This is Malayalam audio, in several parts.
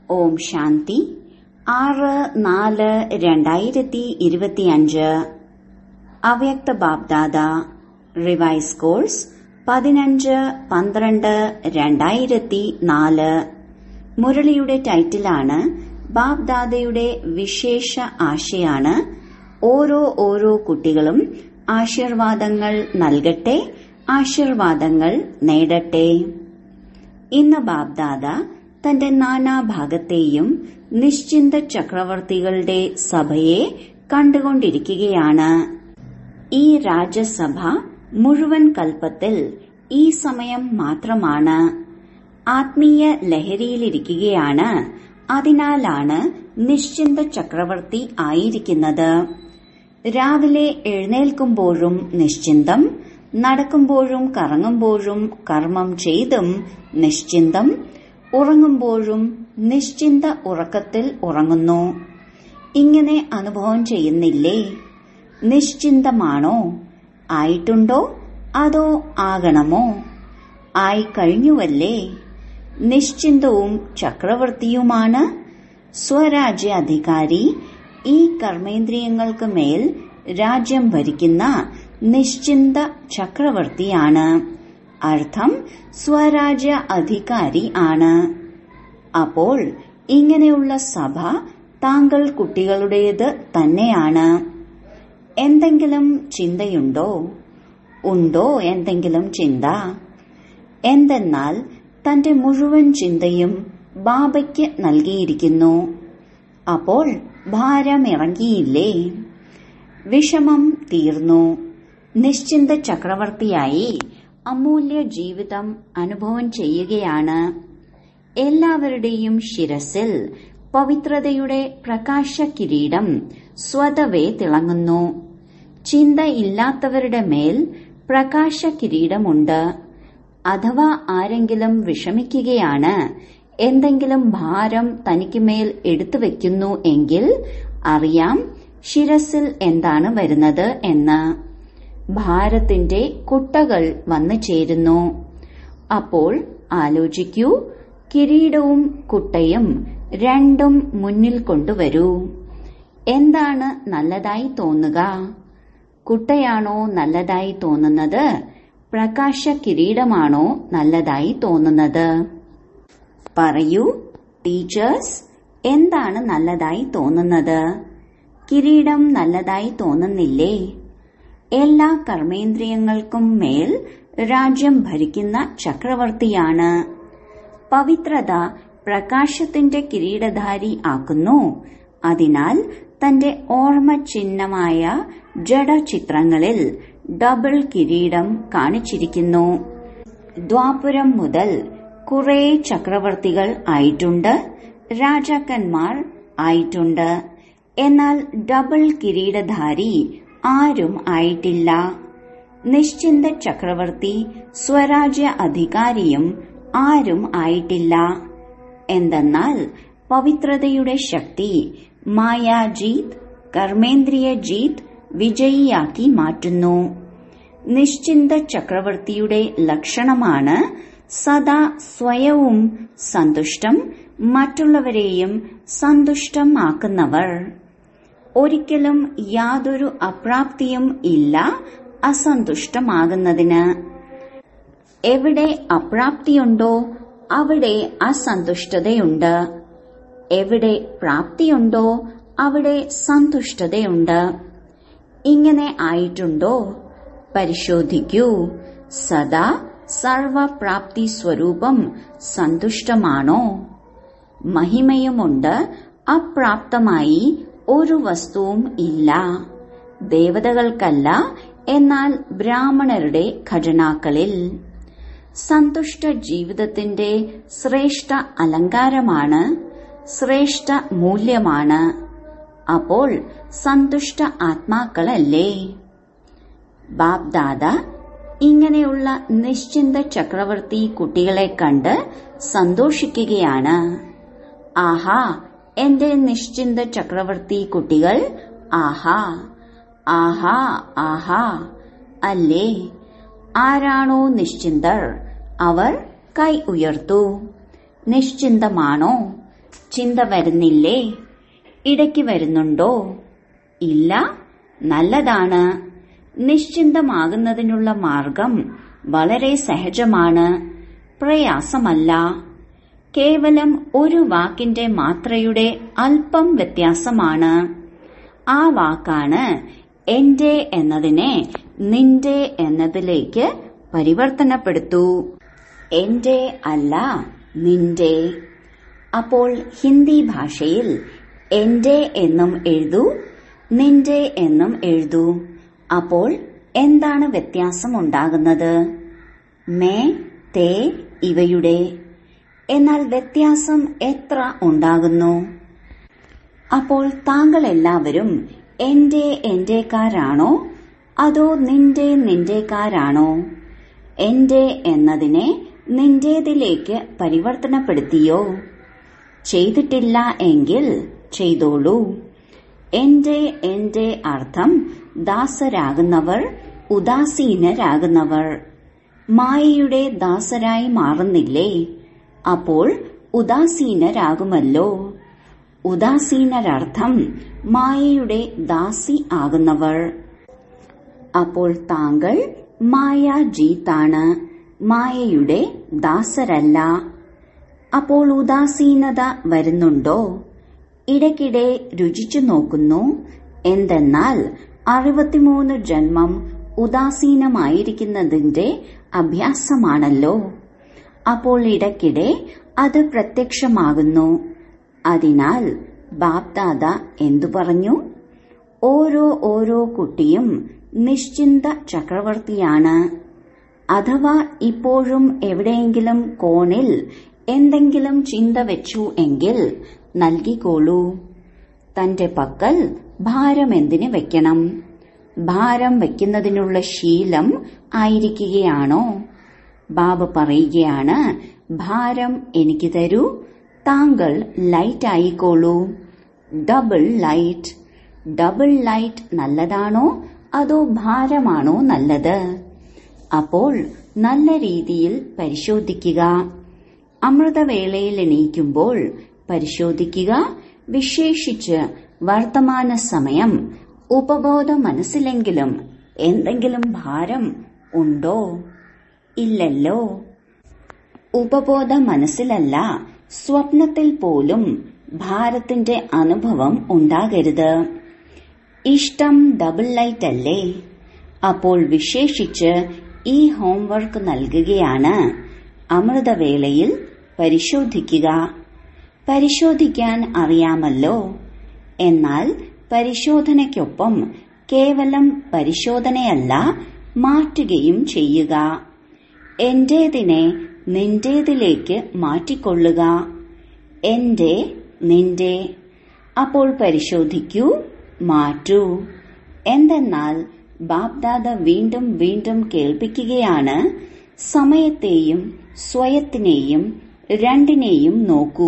ഓം ശാന്തി ആറ് നാല് രണ്ടായിരത്തി ഇരുപത്തിയഞ്ച് അവ്യക്ത ബാബ്ദാദ റിവൈസ് കോഴ്സ് പതിനഞ്ച് പന്ത്രണ്ട് രണ്ടായിരത്തി നാല് മുരളിയുടെ ടൈറ്റിലാണ് ബാബ്ദാദയുടെ വിശേഷ ആശയാണ് ഓരോ ഓരോ കുട്ടികളും ആശീർവാദങ്ങൾ നൽകട്ടെ ആശീർവാദങ്ങൾ നേടട്ടെ ഇന്ന് ബാബ്ദാദ തന്റെ നാനാഭാഗത്തെയും നിശ്ചിന്ത ചക്രവർത്തികളുടെ സഭയെ കണ്ടുകൊണ്ടിരിക്കുകയാണ് ഈ രാജ്യസഭ മുഴുവൻ കൽപ്പത്തിൽ ഈ സമയം മാത്രമാണ് ആത്മീയ ലഹരിയിലിരിക്കുകയാണ് അതിനാലാണ് നിശ്ചിന്ത ചക്രവർത്തി ആയിരിക്കുന്നത് രാവിലെ എഴുന്നേൽക്കുമ്പോഴും നിശ്ചിന്തം നടക്കുമ്പോഴും കറങ്ങുമ്പോഴും കർമ്മം ചെയ്തും നിശ്ചിന്തം ഉറങ്ങുമ്പോഴും നിശ്ചിന്ത ഉറക്കത്തിൽ ഉറങ്ങുന്നു ഇങ്ങനെ അനുഭവം ചെയ്യുന്നില്ലേ നിശ്ചിന്തമാണോ ആയിട്ടുണ്ടോ അതോ ആകണമോ ആയിക്കഴിഞ്ഞുവല്ലേ നിശ്ചിന്തവും ചക്രവർത്തിയുമാണ് സ്വരാജ്യാധികാരി ഈ കർമ്മേന്ദ്രിയങ്ങൾക്ക് മേൽ രാജ്യം ഭരിക്കുന്ന നിശ്ചിന്ത ചക്രവർത്തിയാണ് അർത്ഥം സ്വരാജ്യ അധികാരി ആണ് അപ്പോൾ ഇങ്ങനെയുള്ള സഭ താങ്കൾ കുട്ടികളുടേത് തന്നെയാണ് എന്തെങ്കിലും ചിന്തയുണ്ടോ ഉണ്ടോ എന്തെങ്കിലും ചിന്ത എന്തെന്നാൽ തന്റെ മുഴുവൻ ചിന്തയും ബാബയ്ക്ക് നൽകിയിരിക്കുന്നു അപ്പോൾ ഭാരം ഇറങ്ങിയില്ലേ വിഷമം തീർന്നു നിശ്ചിന്ത ചക്രവർത്തിയായി അമൂല്യ ജീവിതം അനുഭവം ചെയ്യുകയാണ് എല്ലാവരുടെയും ശിരസിൽ പവിത്രതയുടെ പ്രകാശ കിരീടം സ്വതവേ തിളങ്ങുന്നു ചിന്തയില്ലാത്തവരുടെ മേൽ പ്രകാശ കിരീടമുണ്ട് അഥവാ ആരെങ്കിലും വിഷമിക്കുകയാണ് എന്തെങ്കിലും ഭാരം തനിക്ക് മേൽ എടുത്തു വെക്കുന്നു എങ്കിൽ അറിയാം ശിരസിൽ എന്താണ് വരുന്നത് എന്ന് ഭാരത്തിന്റെ കുട്ടകൾ വന്നു ചേരുന്നു അപ്പോൾ ആലോചിക്കൂ കിരീടവും കുട്ടയും രണ്ടും മുന്നിൽ കൊണ്ടുവരൂ എന്താണ് നല്ലതായി തോന്നുക കുട്ടയാണോ നല്ലതായി തോന്നുന്നത് പ്രകാശ കിരീടമാണോ നല്ലതായി തോന്നുന്നത് പറയൂ ടീച്ചേഴ്സ് എന്താണ് നല്ലതായി തോന്നുന്നത് കിരീടം നല്ലതായി തോന്നുന്നില്ലേ എല്ലാ കർമ്മേന്ദ്രിയങ്ങൾക്കും മേൽ രാജ്യം ഭരിക്കുന്ന ചക്രവർത്തിയാണ് പവിത്രത പ്രകാശത്തിന്റെ കിരീടധാരി ആക്കുന്നു അതിനാൽ തന്റെ ഓർമ്മ ചിഹ്നമായ ജഡചിത്രങ്ങളിൽ ഡബിൾ കിരീടം കാണിച്ചിരിക്കുന്നു ദ്വാപുരം മുതൽ കുറെ ചക്രവർത്തികൾ ആയിട്ടുണ്ട് രാജാക്കന്മാർ ആയിട്ടുണ്ട് എന്നാൽ ഡബിൾ കിരീടധാരി ആരും ആയിട്ടില്ല നിശ്ചിന്ത ചക്രവർത്തി സ്വരാജ്യ അധികാരിയും ആരും ആയിട്ടില്ല എന്തെന്നാൽ പവിത്രതയുടെ ശക്തി മായാജീത് കർമ്മേന്ദ്രിയ ജീത് വിജയിയാക്കി മാറ്റുന്നു നിശ്ചിന്ത ചക്രവർത്തിയുടെ ലക്ഷണമാണ് സദാ സ്വയവും സന്തുഷ്ടം മറ്റുള്ളവരെയും സന്തുഷ്ടമാക്കുന്നവർ ഒരിക്കലും യാതൊരു അപ്രാപ്തിയും ഇല്ല അസന്തുഷ്ടമാകുന്നതിന് എവിടെ അപ്രാപ്തിയുണ്ടോ അവിടെ അസന്തുഷ്ടതയുണ്ട് എവിടെ പ്രാപ്തിയുണ്ടോ അവിടെ സന്തുഷ്ടതയുണ്ട് ഇങ്ങനെ ആയിട്ടുണ്ടോ പരിശോധിക്കൂ സദാ സർവപ്രാപ്തി സ്വരൂപം സന്തുഷ്ടമാണോ മഹിമയുമുണ്ട് അപ്രാപ്തമായി ഒരു വസ്തുവും ഇല്ല ദേവതകൾക്കല്ല എന്നാൽ ബ്രാഹ്മണരുടെ ഖജനാക്കളിൽ സന്തുഷ്ട ജീവിതത്തിന്റെ ശ്രേഷ്ഠ അലങ്കാരമാണ് ശ്രേഷ്ഠ മൂല്യമാണ് അപ്പോൾ സന്തുഷ്ട ആത്മാക്കളല്ലേ ബാബ്ദാദ ഇങ്ങനെയുള്ള നിശ്ചിന്ത ചക്രവർത്തി കുട്ടികളെ കണ്ട് സന്തോഷിക്കുകയാണ് ആഹാ എന്റെ നിശ്ചിന്ത ചക്രവർത്തി കുട്ടികൾ ആഹാ ആഹാ ആഹാ അല്ലേ ആരാണോ നിശ്ചിന്തർ അവർ കൈ ഉയർത്തു നിശ്ചിന്തമാണോ ചിന്ത വരുന്നില്ലേ ഇടയ്ക്ക് വരുന്നുണ്ടോ ഇല്ല നല്ലതാണ് നിശ്ചിന്തമാകുന്നതിനുള്ള മാർഗം വളരെ സഹജമാണ് പ്രയാസമല്ല കേവലം ഒരു വാക്കിന്റെ മാത്രയുടെ അല്പം വ്യത്യാസമാണ് ആ വാക്കാണ് എന്റെ എന്നതിനെ നിന്റെ എന്നതിലേക്ക് പരിവർത്തനപ്പെടുത്തൂ എന്റെ അല്ല നിന്റെ അപ്പോൾ ഹിന്ദി ഭാഷയിൽ എന്റെ എന്നും എഴുതൂ നിന്റെ എന്നും എഴുതൂ അപ്പോൾ എന്താണ് വ്യത്യാസം ഉണ്ടാകുന്നത് മേ തേ ഇവയുടെ എന്നാൽ വ്യത്യാസം എത്ര ഉണ്ടാകുന്നു അപ്പോൾ താങ്കൾ എല്ലാവരും എന്റെ എന്റെക്കാരാണോ അതോ നിന്റെ നിന്റെക്കാരാണോ എന്റെ എന്നതിനെ നിന്റേതിലേക്ക് പരിവർത്തനപ്പെടുത്തിയോ ചെയ്തിട്ടില്ല എങ്കിൽ ചെയ്തോളൂ എന്റെ എന്റെ അർത്ഥം ദാസരാകുന്നവർ ഉദാസീനരാകുന്നവർ മായയുടെ ദാസരായി മാറുന്നില്ലേ അപ്പോൾ ഉദാസീനരാകുമല്ലോ ഉദാസീനരർത്ഥം മായയുടെ ദാസി ആകുന്നവർ അപ്പോൾ താങ്കൾ മായ ജീത്താണ് മായയുടെ ദാസരല്ല അപ്പോൾ ഉദാസീനത വരുന്നുണ്ടോ ഇടയ്ക്കിടെ രുചിച്ചു നോക്കുന്നു എന്തെന്നാൽ അറുപത്തിമൂന്ന് ജന്മം ഉദാസീനമായിരിക്കുന്നതിന്റെ അഭ്യാസമാണല്ലോ അപ്പോൾ ഇടയ്ക്കിടെ അത് പ്രത്യക്ഷമാകുന്നു അതിനാൽ ബാപ്ദാദ എന്തു പറഞ്ഞു ഓരോ ഓരോ കുട്ടിയും നിശ്ചിന്ത ചക്രവർത്തിയാണ് അഥവാ ഇപ്പോഴും എവിടെയെങ്കിലും കോണിൽ എന്തെങ്കിലും ചിന്ത വെച്ചു എങ്കിൽ നൽകിക്കോളൂ തന്റെ പക്കൽ ഭാരം എന്തിന് വെക്കണം ഭാരം വെക്കുന്നതിനുള്ള ശീലം ആയിരിക്കുകയാണോ ബാബ പറയുകയാണ് ഭാരം എനിക്ക് തരൂ താങ്കൾ ലൈറ്റ് ആയിക്കോളൂ ഡബിൾ ലൈറ്റ് ഡബിൾ ലൈറ്റ് നല്ലതാണോ അതോ ഭാരമാണോ നല്ലത് അപ്പോൾ നല്ല രീതിയിൽ പരിശോധിക്കുക അമൃതവേളയിൽ എണീക്കുമ്പോൾ പരിശോധിക്കുക വിശേഷിച്ച് വർത്തമാന സമയം ഉപബോധ മനസ്സിലെങ്കിലും എന്തെങ്കിലും ഭാരം ഉണ്ടോ ഇല്ലല്ലോ ഉപബോധ മനസ്സിലല്ല സ്വപ്നത്തിൽ പോലും ഭാരത്തിന്റെ അനുഭവം ഉണ്ടാകരുത് ഇഷ്ടം ഡബിൾ ലൈറ്റ് അല്ലേ അപ്പോൾ വിശേഷിച്ച് ഈ ഹോംവർക്ക് നൽകുകയാണ് അമൃതവേളയിൽ പരിശോധിക്കുക പരിശോധിക്കാൻ അറിയാമല്ലോ എന്നാൽ പരിശോധനയ്ക്കൊപ്പം കേവലം പരിശോധനയല്ല മാറ്റുകയും ചെയ്യുക എന്റേതിനെ നിന്റേതിലേക്ക് മാറ്റിക്കൊള്ളുക എന്റെ നിന്റെ അപ്പോൾ പരിശോധിക്കൂ മാറ്റൂ എന്തെന്നാൽ ബാപ്ദാദ വീണ്ടും വീണ്ടും കേൾപ്പിക്കുകയാണ് സമയത്തെയും സ്വയത്തിനെയും രണ്ടിനെയും നോക്കൂ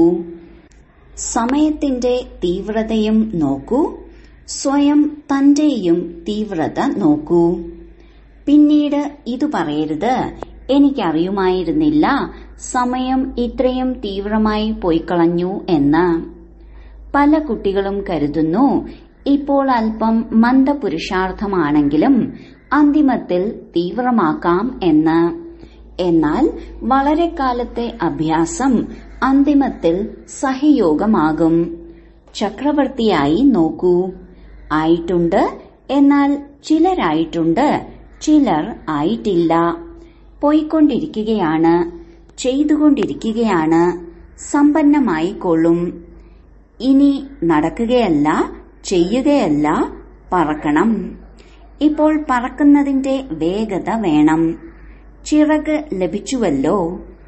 സമയത്തിന്റെ തീവ്രതയും നോക്കൂ സ്വയം തന്റെയും തീവ്രത നോക്കൂ പിന്നീട് ഇത് പറയരുത് എനിക്കറിയുമായിരുന്നില്ല സമയം ഇത്രയും തീവ്രമായി പോയിക്കളഞ്ഞു എന്ന് പല കുട്ടികളും കരുതുന്നു ഇപ്പോൾ അല്പം മന്ദപുരുഷാർത്ഥമാണെങ്കിലും അന്തിമത്തിൽ തീവ്രമാക്കാം എന്ന് എന്നാൽ വളരെ കാലത്തെ അഭ്യാസം അന്തിമത്തിൽ സഹയോഗമാകും ചക്രവർത്തിയായി നോക്കൂ ആയിട്ടുണ്ട് എന്നാൽ ചിലരായിട്ടുണ്ട് ചിലർ ആയിട്ടില്ല പോയിക്കൊണ്ടിരിക്കുകയാണ് ചെയ്തുകൊണ്ടിരിക്കുകയാണ് സമ്പന്നമായിക്കൊള്ളും ഇനി നടക്കുകയല്ല ചെയ്യുകയല്ല പറക്കണം ഇപ്പോൾ പറക്കുന്നതിന്റെ വേഗത വേണം ചിറക് ലഭിച്ചുവല്ലോ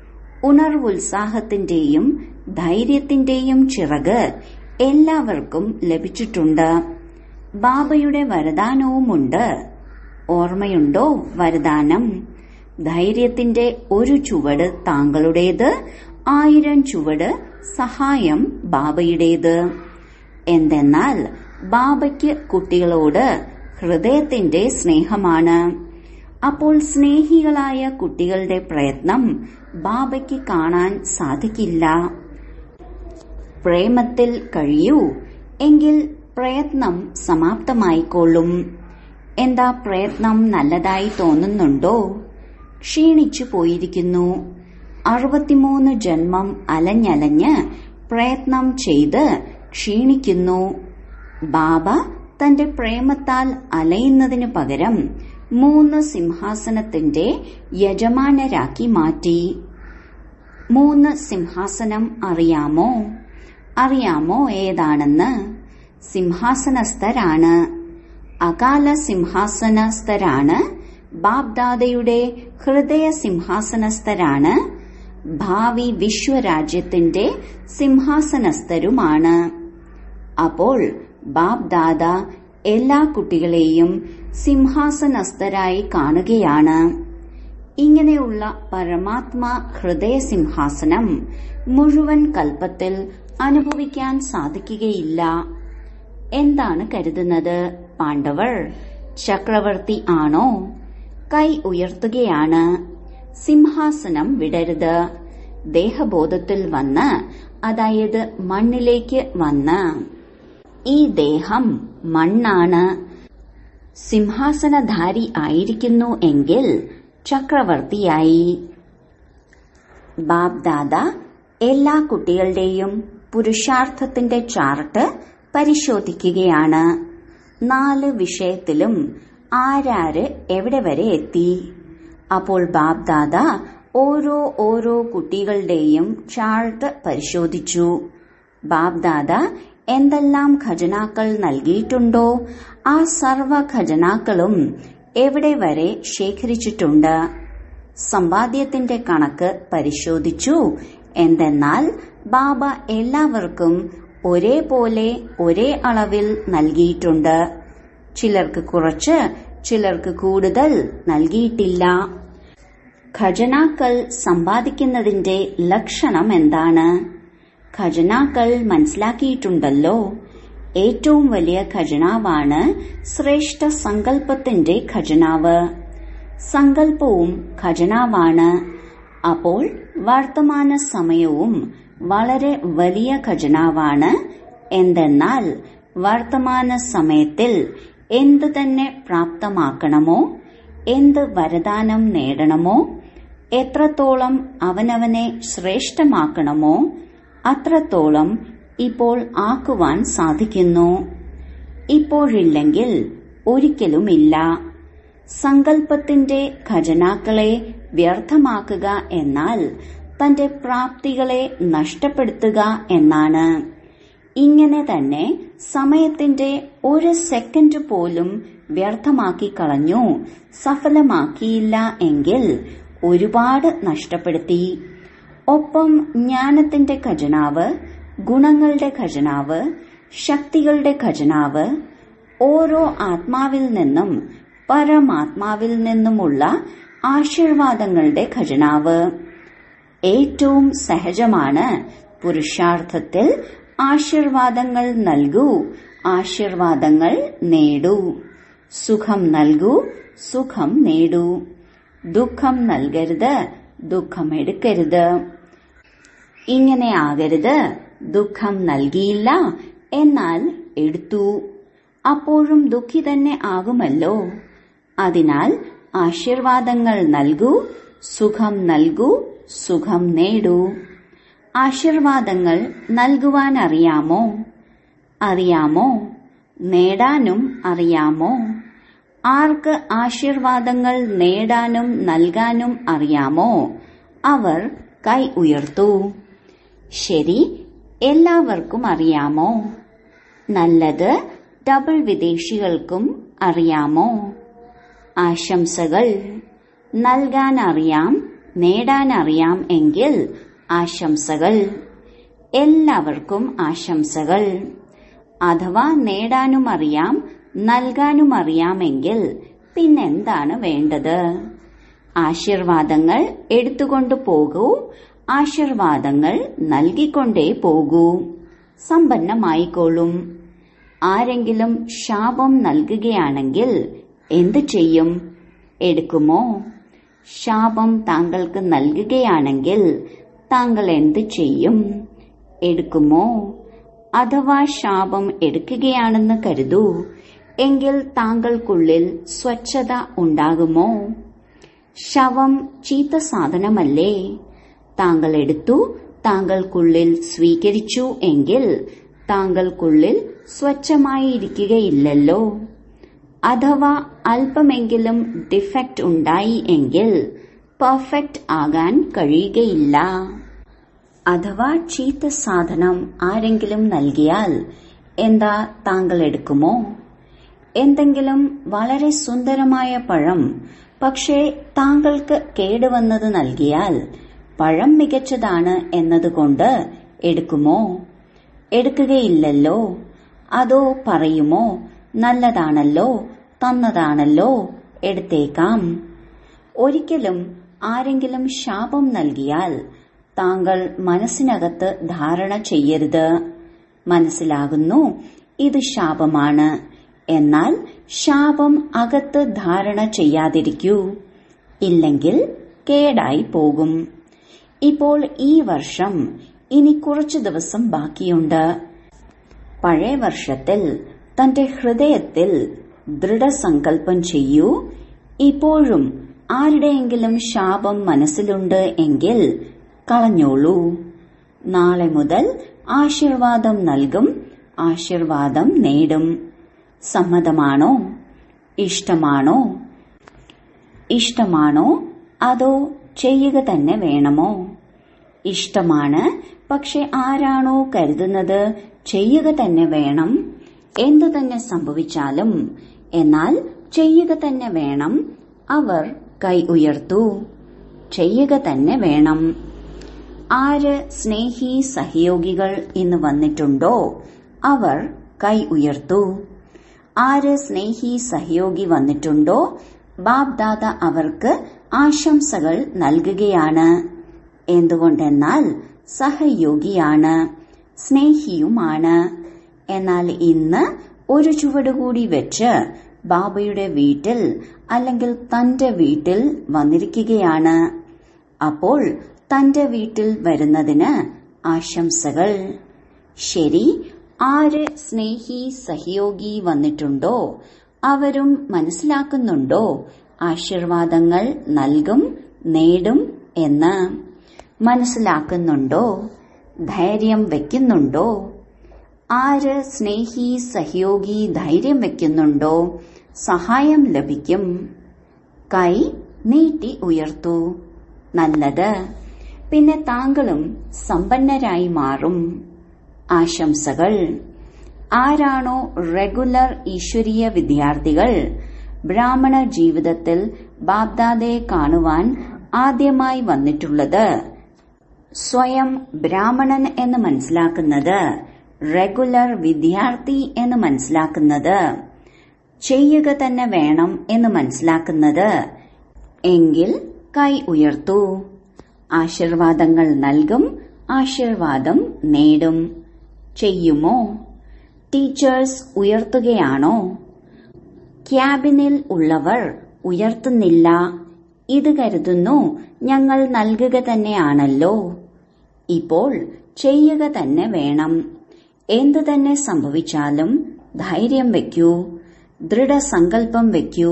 ഉണർവുത്സാഹത്തിന്റെയും ധൈര്യത്തിന്റെയും ചിറക് എല്ലാവർക്കും ലഭിച്ചിട്ടുണ്ട് ബാബയുടെ വരദാനവുമുണ്ട് ഓർമ്മയുണ്ടോ വരദാനം ധൈര്യത്തിന്റെ ഒരു ചുവട് താങ്കളുടേത് ആയിരം ചുവട് സഹായം ബാബയുടേത് എന്തെന്നാൽ ബാബയ്ക്ക് കുട്ടികളോട് ഹൃദയത്തിന്റെ സ്നേഹമാണ് അപ്പോൾ സ്നേഹികളായ കുട്ടികളുടെ പ്രയത്നം ബാബയ്ക്ക് കാണാൻ സാധിക്കില്ല പ്രേമത്തിൽ കഴിയൂ എങ്കിൽ പ്രയത്നം സമാപ്തമായിക്കൊള്ളും എന്താ പ്രയത്നം നല്ലതായി തോന്നുന്നുണ്ടോ ക്ഷീണിച്ചു പോയിരിക്കുന്നു അറുപത്തിമൂന്ന് ജന്മം അലഞ്ഞലഞ്ഞ് പ്രയത്നം ചെയ്ത് ക്ഷീണിക്കുന്നു ബാബ തന്റെ പ്രേമത്താൽ അലയുന്നതിനു പകരം മൂന്ന് സിംഹാസനത്തിന്റെ യജമാനരാക്കി മാറ്റി മൂന്ന് സിംഹാസനം അറിയാമോ അറിയാമോ ഏതാണെന്ന് സിംഹാസനസ്ഥരാണ് അകാല സിംഹാസനസ്ഥരാണ് ബാബ്ദാദയുടെ ഹൃദയ സിംഹാസനസ്ഥരാണ് ഭാവി വിശ്വരാജ്യത്തിന്റെ സിംഹാസനസ്ഥരുമാണ് അപ്പോൾ ബാബ്ദാദ എല്ലാ കുട്ടികളെയും സിംഹാസനസ്ഥരായി കാണുകയാണ് ഇങ്ങനെയുള്ള പരമാത്മാ ഹൃദയ സിംഹാസനം മുഴുവൻ കൽപ്പത്തിൽ അനുഭവിക്കാൻ സാധിക്കുകയില്ല എന്താണ് കരുതുന്നത് പാണ്ഡവർ ചക്രവർത്തി ആണോ കൈ ഉയർത്തുകയാണ് സിംഹാസനം വിടരുത് ദേഹബോധത്തിൽ വന്ന് അതായത് മണ്ണിലേക്ക് വന്ന് ഈ ദേഹം മണ്ണാണ് സിംഹാസനധാരി ആയിരിക്കുന്നു എങ്കിൽ ചക്രവർത്തിയായി ബാബ്ദാദ എല്ലാ കുട്ടികളുടെയും പുരുഷാർത്ഥത്തിന്റെ ചാർട്ട് പരിശോധിക്കുകയാണ് നാല് വിഷയത്തിലും ആരാര് എവിടെ വരെ എത്തി അപ്പോൾ ബാബ്ദാദ ഓരോ ഓരോ കുട്ടികളുടെയും ചാർട്ട് പരിശോധിച്ചു ബാബ്ദാദ എന്തെല്ലാം ഖജനാക്കൾ നൽകിയിട്ടുണ്ടോ ആ സർവ ഖജനാക്കളും എവിടെ വരെ ശേഖരിച്ചിട്ടുണ്ട് സമ്പാദ്യത്തിന്റെ കണക്ക് പരിശോധിച്ചു എന്തെന്നാൽ ബാബ എല്ലാവർക്കും ഒരേപോലെ ഒരേ അളവിൽ നൽകിയിട്ടുണ്ട് ചിലർക്ക് കുറച്ച് ചിലർക്ക് കൂടുതൽ നൽകിയിട്ടില്ല ഖജനാക്കൾ സമ്പാദിക്കുന്നതിന്റെ ലക്ഷണം എന്താണ് ഖജനാക്കൾ മനസ്സിലാക്കിയിട്ടുണ്ടല്ലോ ഏറ്റവും വലിയ ഖജനാവാണ് ശ്രേഷ്ഠ സങ്കല്പത്തിന്റെ ഖജനാവ് സങ്കല്പവും ഖജനാവാണ് അപ്പോൾ വർത്തമാന സമയവും വളരെ വലിയ ഖജനാവാണ് എന്തെന്നാൽ വർത്തമാന സമയത്തിൽ എന്ത് തന്നെ പ്രാപ്തമാക്കണമോ എന്ത് വരദാനം നേടണമോ എത്രത്തോളം അവനവനെ ശ്രേഷ്ഠമാക്കണമോ അത്രത്തോളം ഇപ്പോൾ ആക്കുവാൻ സാധിക്കുന്നു ഇപ്പോഴില്ലെങ്കിൽ ഒരിക്കലുമില്ല സങ്കല്പത്തിന്റെ ഖജനാക്കളെ വ്യർത്ഥമാക്കുക എന്നാൽ തന്റെ പ്രാപ്തികളെ നഷ്ടപ്പെടുത്തുക എന്നാണ് ഇങ്ങനെ തന്നെ സമയത്തിന്റെ ഒരു സെക്കൻഡ് പോലും വ്യർത്ഥമാക്കി കളഞ്ഞു സഫലമാക്കിയില്ല എങ്കിൽ ഒരുപാട് നഷ്ടപ്പെടുത്തി ഒപ്പം ജ്ഞാനത്തിന്റെ ഖജനാവ് ഗുണങ്ങളുടെ ഖജനാവ് ശക്തികളുടെ ഖജനാവ് ഓരോ ആത്മാവിൽ നിന്നും പരമാത്മാവിൽ നിന്നുമുള്ള ആശീർവാദങ്ങളുടെ ഖജനാവ് ഏറ്റവും സഹജമാണ് പുരുഷാർത്ഥത്തിൽ ആശീർവാദങ്ങൾ നൽകൂ ആശീർവാദങ്ങൾ നേടൂ സുഖം നൽകൂ സുഖം നേടൂ ദുഃഖം നൽകരുത് ദുഃഖം എടുക്കരുത് ഇങ്ങനെ ആകരുത് ദുഃഖം നൽകിയില്ല എന്നാൽ എടുത്തു അപ്പോഴും ദുഃഖി തന്നെ ആകുമല്ലോ അതിനാൽ ആശീർവാദങ്ങൾ നൽകൂ സുഖം നൽകൂ സുഖം നേടൂ ആശീർവാദങ്ങൾ നൽകുവാൻ അറിയാമോ അറിയാമോ നേടാനും അറിയാമോ ആർക്ക് ആശീർവാദങ്ങൾ നേടാനും നൽകാനും അറിയാമോ അവർ കൈ ഉയർത്തു ശരി എല്ലാവർക്കും അറിയാമോ നല്ലത് ഡബിൾ വിദേശികൾക്കും അറിയാമോ ആശംസകൾ നൽകാൻ അറിയാം നേടാൻ അറിയാം എങ്കിൽ ആശംസകൾ എല്ലാവർക്കും ആശംസകൾ അഥവാ നേടാനും അറിയാം നൽകാനും അറിയാമെങ്കിൽ പിന്നെന്താണ് വേണ്ടത് ആശീർവാദങ്ങൾ എടുത്തുകൊണ്ട് പോകൂ ആശീർവാദങ്ങൾ നൽകിക്കൊണ്ടേ പോകൂ സമ്പന്നമായിക്കോളും ആരെങ്കിലും ശാപം നൽകുകയാണെങ്കിൽ എന്തു ചെയ്യും എടുക്കുമോ ശാപം താങ്കൾക്ക് നൽകുകയാണെങ്കിൽ താങ്കൾ എന്തു ചെയ്യും എടുക്കുമോ അഥവാ ശാപം എടുക്കുകയാണെന്ന് കരുതൂ എങ്കിൽ താങ്കൾക്കുള്ളിൽ സ്വച്ഛത ഉണ്ടാകുമോ ശവം ചീത്ത സാധനമല്ലേ താങ്കൾ എടുത്തു താങ്കൾക്കുള്ളിൽ സ്വീകരിച്ചു എങ്കിൽ താങ്കൾക്കുള്ളിൽ സ്വച്ഛമായിരിക്കുകയില്ലല്ലോ അഥവാ അല്പമെങ്കിലും ഡിഫക്റ്റ് ഉണ്ടായി എങ്കിൽ പെർഫെക്റ്റ് ആകാൻ കഴിയുകയില്ല അഥവാ ചീത്ത സാധനം ആരെങ്കിലും നൽകിയാൽ എന്താ താങ്കൾ എടുക്കുമോ എന്തെങ്കിലും വളരെ സുന്ദരമായ പഴം പക്ഷേ താങ്കൾക്ക് കേടുവന്നത് നൽകിയാൽ പഴം മികച്ചതാണ് എന്നതുകൊണ്ട് എടുക്കുമോ എടുക്കുകയില്ലല്ലോ അതോ പറയുമോ നല്ലതാണല്ലോ തന്നതാണല്ലോ എടുത്തേക്കാം ഒരിക്കലും ആരെങ്കിലും ശാപം നൽകിയാൽ താങ്കൾ മനസ്സിനകത്ത് ധാരണ ചെയ്യരുത് മനസ്സിലാകുന്നു ഇത് ശാപമാണ് എന്നാൽ ശാപം അകത്ത് ധാരണ ചെയ്യാതിരിക്കൂ ഇല്ലെങ്കിൽ കേടായി പോകും ഇപ്പോൾ ഈ വർഷം ഇനി കുറച്ചു ദിവസം ബാക്കിയുണ്ട് പഴയ വർഷത്തിൽ തന്റെ ഹൃദയത്തിൽ ദൃഢസങ്കല്പം ചെയ്യൂ ഇപ്പോഴും ആരുടെയെങ്കിലും ശാപം മനസ്സിലുണ്ട് എങ്കിൽ കളഞ്ഞോളൂ നാളെ മുതൽ ആശീർവാദം നൽകും ആശീർവാദം നേടും സമ്മതമാണോ ഇഷ്ടമാണോ ഇഷ്ടമാണോ അതോ ചെയ്യുക തന്നെ വേണമോ ഇഷ്ടമാണ് പക്ഷെ ആരാണോ കരുതുന്നത് ചെയ്യുക തന്നെ വേണം എന്തു തന്നെ സംഭവിച്ചാലും എന്നാൽ ചെയ്യുക തന്നെ വേണം അവർ കൈ ഉയർത്തു ചെയ്യുക തന്നെ വേണം ആര് സ്നേഹി സഹയോഗികൾ ഇന്ന് വന്നിട്ടുണ്ടോ അവർ കൈ ഉയർത്തു ആര് സ്നേഹി സഹയോഗി വന്നിട്ടുണ്ടോ ബാബ്ദാദ അവർക്ക് ആശംസകൾ നൽകുകയാണ് എന്തുകൊണ്ടെന്നാൽ സഹയോഗിയാണ് സ്നേഹിയുമാണ് എന്നാൽ ഇന്ന് ഒരു ചുവടുകൂടി വെച്ച് ബാബയുടെ വീട്ടിൽ അല്ലെങ്കിൽ തന്റെ വീട്ടിൽ വന്നിരിക്കുകയാണ് അപ്പോൾ തന്റെ വീട്ടിൽ വരുന്നതിന് ആശംസകൾ ശരി ആര് സ്നേഹി സഹയോഗി വന്നിട്ടുണ്ടോ അവരും മനസ്സിലാക്കുന്നുണ്ടോ ആശീർവാദങ്ങൾ നൽകും നേടും എന്ന് മനസ്സിലാക്കുന്നുണ്ടോ ധൈര്യം വെക്കുന്നുണ്ടോ ആര് സ്നേഹി സഹയോഗി ധൈര്യം വെക്കുന്നുണ്ടോ സഹായം ലഭിക്കും കൈ നീട്ടി ഉയർത്തു നല്ലത് പിന്നെ താങ്കളും സമ്പന്നരായി മാറും ആശംസകൾ ആരാണോ റെഗുലർ ഈശ്വരീയ വിദ്യാർത്ഥികൾ ബ്രാഹ്മണ ജീവിതത്തിൽ ബാബ്ദാദയെ കാണുവാൻ ആദ്യമായി വന്നിട്ടുള്ളത് സ്വയം ബ്രാഹ്മണൻ എന്ന് മനസ്സിലാക്കുന്നത് റെഗുലർ വിദ്യാർത്ഥി എന്ന് മനസ്സിലാക്കുന്നത് ചെയ്യുക തന്നെ വേണം എന്ന് മനസ്സിലാക്കുന്നത് എങ്കിൽ കൈ ഉയർത്തൂ ആശീർവാദങ്ങൾ നൽകും ആശീർവാദം നേടും ചെയ്യുമോ ടീച്ചേഴ്സ് ഉയർത്തുകയാണോ ക്യാബിനിൽ ഉള്ളവർ ഉയർത്തുന്നില്ല ഇത് കരുതുന്നു ഞങ്ങൾ നൽകുക തന്നെയാണല്ലോ ഇപ്പോൾ ചെയ്യുക തന്നെ വേണം എന്തു തന്നെ സംഭവിച്ചാലും ധൈര്യം വെക്കൂ ദൃഢസങ്കല്പം വെക്കൂ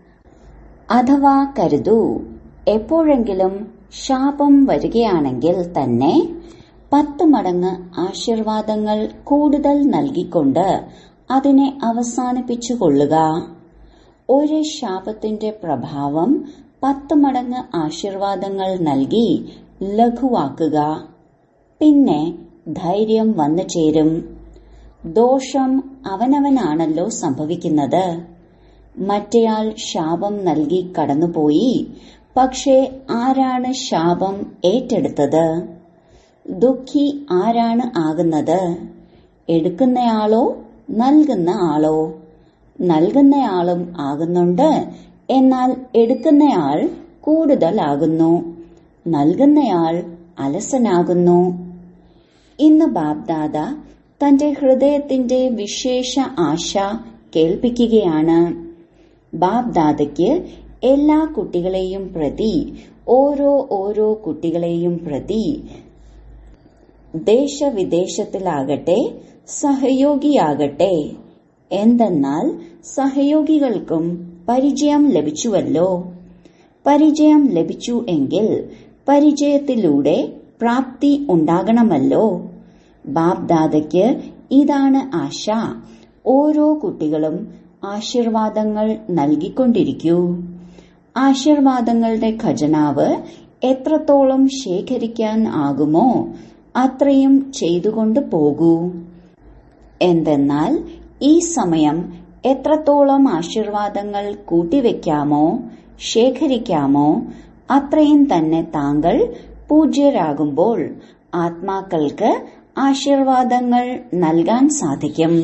അഥവാ കരുതൂ എപ്പോഴെങ്കിലും ശാപം വരികയാണെങ്കിൽ തന്നെ പത്ത് മടങ്ങ് ആശീർവാദങ്ങൾ കൂടുതൽ നൽകിക്കൊണ്ട് അതിനെ അവസാനിപ്പിച്ചുകൊള്ളുക ഒരു ശാപത്തിന്റെ പ്രഭാവം പത്ത് മടങ്ങ് ആശീർവാദങ്ങൾ നൽകി ലഘുവാക്കുക പിന്നെ ധൈര്യം വന്നു ചേരും ദോഷം അവനവനാണല്ലോ സംഭവിക്കുന്നത് മറ്റേയാൾ ശാപം നൽകി കടന്നുപോയി പക്ഷേ ആരാണ് ശാപം ഏറ്റെടുത്തത് ദുഃഖി ആരാണ് ആകുന്നത് എടുക്കുന്നയാളോ നൽകുന്ന ആളോ നൽകുന്നയാളും ആകുന്നുണ്ട് എന്നാൽ എടുക്കുന്നയാൾ കൂടുതലാകുന്നു നൽകുന്നയാൾ അലസനാകുന്നു ഇന്ന് ബാബ്ദാദ തന്റെ ഹൃദയത്തിന്റെ വിശേഷ ആശ കേൾപ്പിക്കുകയാണ് ബാബ്ദാദയ്ക്ക് എല്ലാ കുട്ടികളെയും പ്രതി ഓരോ ഓരോ കുട്ടികളെയും പ്രതി ദേശവിദേശത്തിലാകട്ടെ സഹയോഗിയാകട്ടെ എന്തെന്നാൽ സഹയോഗികൾക്കും പരിചയം ലഭിച്ചുവല്ലോ പരിചയം ലഭിച്ചു എങ്കിൽ പരിചയത്തിലൂടെ പ്രാപ്തി ഉണ്ടാകണമല്ലോ ബാബ്ദാദയ്ക്ക് ഇതാണ് ആശ ഓരോ കുട്ടികളും ആശീർവാദങ്ങൾ നൽകിക്കൊണ്ടിരിക്കൂ ആശീർവാദങ്ങളുടെ ഖജനാവ് എത്രത്തോളം ശേഖരിക്കാൻ ആകുമോ അത്രയും ചെയ്തുകൊണ്ട് പോകൂ എന്തെന്നാൽ ഈ സമയം എത്രത്തോളം ആശീർവാദങ്ങൾ കൂട്ടിവെക്കാമോ ശേഖരിക്കാമോ അത്രയും തന്നെ താങ്കൾ പൂജ്യരാകുമ്പോൾ ആത്മാക്കൾക്ക് ആശീർവാദങ്ങൾ നൽകാൻ സാധിക്കും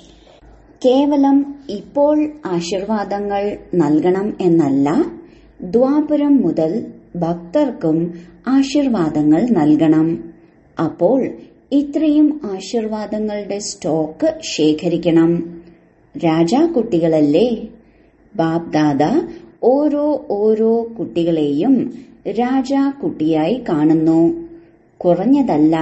കേവലം ഇപ്പോൾ ആശീർവാദങ്ങൾ നൽകണം എന്നല്ല ദ്വാപരം മുതൽ ഭക്തർക്കും ആശീർവാദങ്ങൾ നൽകണം അപ്പോൾ ഇത്രയും ആശീർവാദങ്ങളുടെ സ്റ്റോക്ക് ശേഖരിക്കണം രാജാക്കുട്ടികളല്ലേ ബാബ്ദാദ ഓരോ ഓരോ കുട്ടികളെയും രാജാക്കുട്ടിയായി കാണുന്നു കുറഞ്ഞതല്ല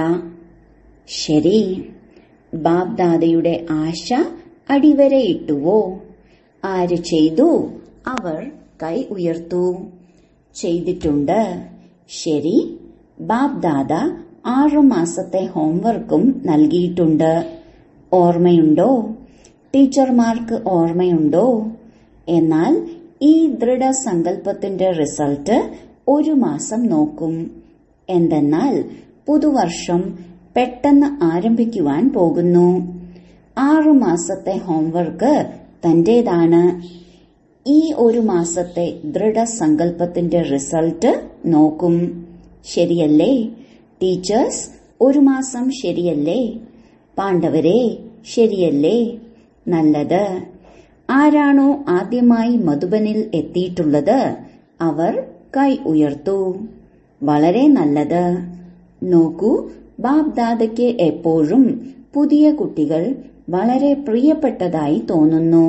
ശരി ബാബ്ദാദയുടെ ആശ അടിവരയിട്ടുവോ ആര് ചെയ്തു അവർ കൈ ഉയർത്തു ചെയ്തിട്ടുണ്ട് ശരി ബാബ്ദാദ ആറു മാസത്തെ ഹോംവർക്കും നൽകിയിട്ടുണ്ട് ഓർമ്മയുണ്ടോ ടീച്ചർമാർക്ക് ഓർമ്മയുണ്ടോ എന്നാൽ ഈ ദൃഢസങ്കല്പത്തിന്റെ റിസൾട്ട് ഒരു മാസം നോക്കും എന്തെന്നാൽ പുതുവർഷം പെട്ടെന്ന് ആരംഭിക്കുവാൻ പോകുന്നു ആറു മാസത്തെ ഹോംവർക്ക് തന്റേതാണ് ഈ ഒരു മാസത്തെ ദൃഢസങ്കല്പത്തിന്റെ റിസൾട്ട് നോക്കും ശരിയല്ലേ ടീച്ചേഴ്സ് ഒരു മാസം ശരിയല്ലേ പാണ്ഡവരെ ശരിയല്ലേ നല്ലത് ആരാണോ ആദ്യമായി മധുബനിൽ എത്തിയിട്ടുള്ളത് അവർ കൈ ഉയർത്തു വളരെ നല്ലത് നോക്കൂ ബാബ്ദാദയ്ക്ക് എപ്പോഴും പുതിയ കുട്ടികൾ വളരെ പ്രിയപ്പെട്ടതായി തോന്നുന്നു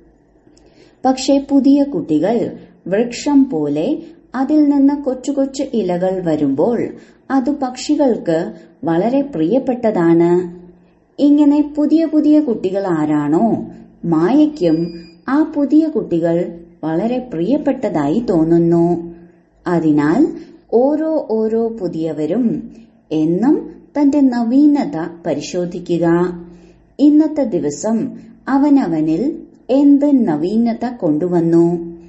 പക്ഷെ പുതിയ കുട്ടികൾ വൃക്ഷം പോലെ അതിൽ നിന്ന് കൊച്ചു കൊച്ചു ഇലകൾ വരുമ്പോൾ അത് പക്ഷികൾക്ക് വളരെ പ്രിയപ്പെട്ടതാണ് ഇങ്ങനെ പുതിയ പുതിയ കുട്ടികൾ ആരാണോ മായയ്ക്കും ആ പുതിയ കുട്ടികൾ വളരെ പ്രിയപ്പെട്ടതായി തോന്നുന്നു അതിനാൽ ഓരോ ഓരോ പുതിയവരും എന്നും തന്റെ നവീനത പരിശോധിക്കുക ഇന്നത്തെ ദിവസം അവനവനിൽ എന്ത് നവീനത കൊണ്ടുവന്നു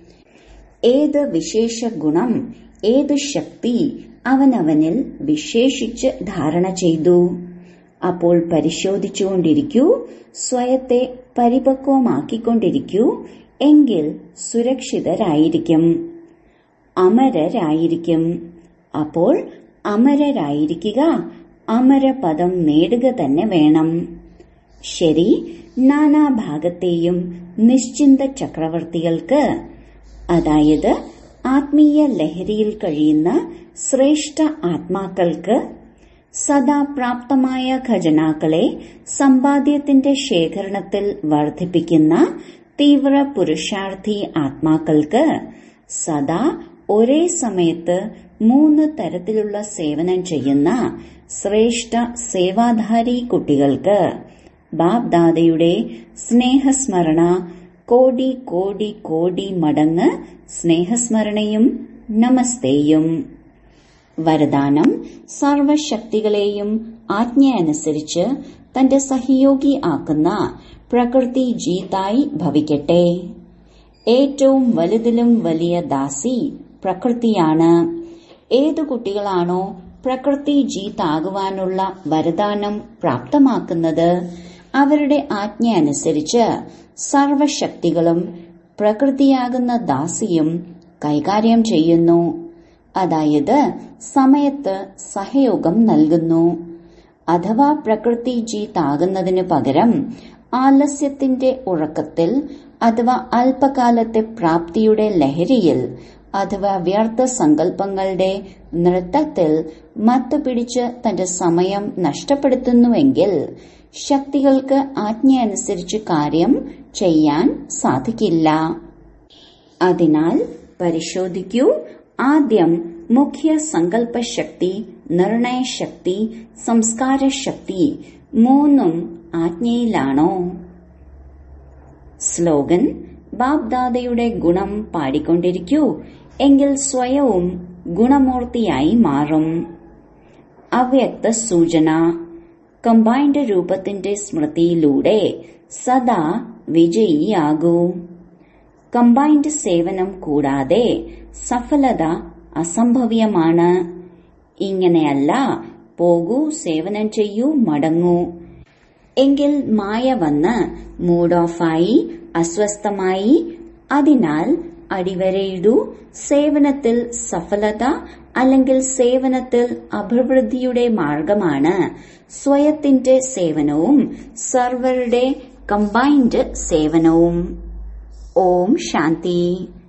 ഏത് വിശേഷ ഗുണം ഏത് ശക്തി അവനവനിൽ വിശേഷിച്ച് ധാരണ ചെയ്തു അപ്പോൾ പരിശോധിച്ചുകൊണ്ടിരിക്കൂ സ്വയത്തെ പരിപക്വമാക്കിക്കൊണ്ടിരിക്കൂ എങ്കിൽ സുരക്ഷിതരായിരിക്കും അമരരായിരിക്കും അപ്പോൾ അമരരായിരിക്കുക അമരപദം നേടുക തന്നെ വേണം ശരി നാനാഭാഗത്തെയും നിശ്ചിന്ത ചക്രവർത്തികൾക്ക് അതായത് ആത്മീയ ലഹരിയിൽ കഴിയുന്ന ശ്രേഷ്ഠ ആത്മാക്കൾക്ക് സദാ പ്രാപ്തമായ ഖജനാക്കളെ സമ്പാദ്യത്തിന്റെ ശേഖരണത്തിൽ വർദ്ധിപ്പിക്കുന്ന തീവ്ര പുരുഷാർത്ഥി ആത്മാക്കൾക്ക് സദാ ഒരേ സമയത്ത് മൂന്ന് തരത്തിലുള്ള സേവനം ചെയ്യുന്ന ശ്രേഷ്ഠ സേവാധാരി കുട്ടികൾക്ക് ബാബ്ദാദയുടെ സ്നേഹസ്മരണ കോടി കോടി കോടി മടങ്ങ് സ്നേഹസ്മരണയും നമസ്തേയും വരദാനം സർവശക്തികളെയും ആജ്ഞയനുസരിച്ച് തന്റെ സഹയോഗി ആക്കുന്ന പ്രകൃതി ജീതായി ഭവിക്കട്ടെ ഏറ്റവും വലുതിലും വലിയ ദാസി പ്രകൃതിയാണ് ഏതു കുട്ടികളാണോ പ്രകൃതി ജീത്താകുവാനുള്ള വരദാനം പ്രാപ്തമാക്കുന്നത് അവരുടെ ആജ്ഞ അനുസരിച്ച് സർവശക്തികളും പ്രകൃതിയാകുന്ന ദാസിയും കൈകാര്യം ചെയ്യുന്നു അതായത് സമയത്ത് സഹയോഗം നൽകുന്നു അഥവാ പ്രകൃതി ജീത്താകുന്നതിനു പകരം ആലസ്യത്തിന്റെ ഉറക്കത്തിൽ അഥവാ അല്പകാലത്തെ പ്രാപ്തിയുടെ ലഹരിയിൽ അഥവാ വ്യർത്ഥ സങ്കല്പങ്ങളുടെ നൃത്തത്തിൽ മത്തുപിടിച്ച് തന്റെ സമയം നഷ്ടപ്പെടുത്തുന്നുവെങ്കിൽ ശക്തികൾക്ക് ആജ്ഞയനുസരിച്ച് കാര്യം ചെയ്യാൻ സാധിക്കില്ല അതിനാൽ പരിശോധിക്കൂ ആദ്യം മുഖ്യ സങ്കല്പശക്തി നിർണയശക്തി സംസ്കാരശക്തി മൂന്നും ആജ്ഞയിലാണോ സ്ലോഗൻ ബാബ്ദാദയുടെ ഗുണം പാടിക്കൊണ്ടിരിക്കൂ എങ്കിൽ സ്വയവും ഗുണമൂർത്തിയായി മാറും അവ്യക്ത സൂചന കമ്പൈൻഡ് രൂപത്തിന്റെ സ്മൃതിയിലൂടെ സദാ വിജയിയാകൂ കമ്പൈൻഡ് സേവനം കൂടാതെ സഫലത അസംഭവ്യമാണ് ഇങ്ങനെയല്ല പോകൂ സേവനം ചെയ്യൂ മടങ്ങൂ എങ്കിൽ മായ വന്ന് മൂഡ് ഓഫായി അസ്വസ്ഥമായി അതിനാൽ അടിവരയിടൂ സേവനത്തിൽ സഫലത അല്ലെങ്കിൽ സേവനത്തിൽ അഭിവൃദ്ധിയുടെ മാർഗമാണ് സ്വയത്തിന്റെ സേവനവും സർവറുടെ കമ്പൈൻഡ് സേവനവും ഓം ശാന്തി